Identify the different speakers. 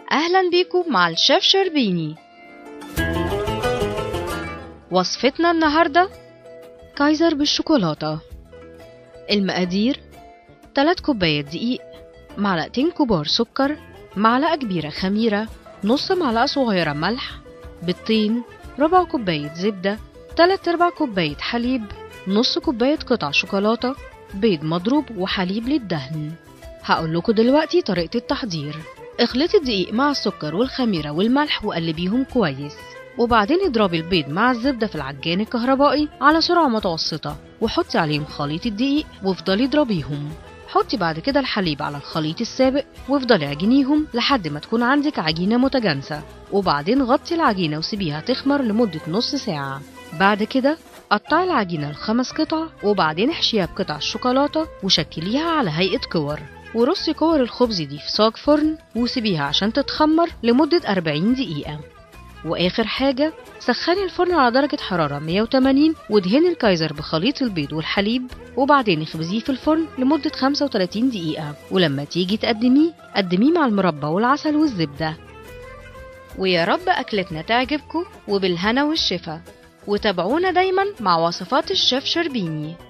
Speaker 1: أهلا بيكم مع الشيف شربيني وصفتنا النهاردة كايزر بالشوكولاتة المقادير 3 كوبايات دقيق معلقتين كبار سكر معلقة كبيرة خميرة نص معلقة صغيرة ملح بيضتين ربع كوباية زبدة تلات أرباع كوباية حليب نص كوباية قطع شوكولاتة بيض مضروب وحليب للدهن هقول لكم دلوقتي طريقة التحضير اخلطي الدقيق مع السكر والخميرة والملح وقلبيهم كويس وبعدين اضربي البيض مع الزبدة في العجان الكهربائي على سرعة متوسطة وحطي عليهم خليط الدقيق وافضلي اضربيهم حطي بعد كده الحليب على الخليط السابق وافضلي عجنيهم لحد ما تكون عندك عجينة متجانسة وبعدين غطي العجينة وسيبيها تخمر لمدة نص ساعة بعد كده قطعي العجينة لخمس قطع وبعدين احشيها بقطع الشوكولاتة وشكليها على هيئة كور ورصي كور الخبز دي في صاج فرن وسيبيها عشان تتخمر لمدة 40 دقيقة واخر حاجة سخني الفرن على درجة حرارة 180 وادهني الكايزر بخليط البيض والحليب وبعدين اخبزيه في الفرن لمدة 35 دقيقة ولما تيجي تقدميه قدميه مع المربى والعسل والزبدة ويا رب أكلتنا تعجبكم وبالهنا والشفا وتابعونا دايما مع وصفات الشيف شربيني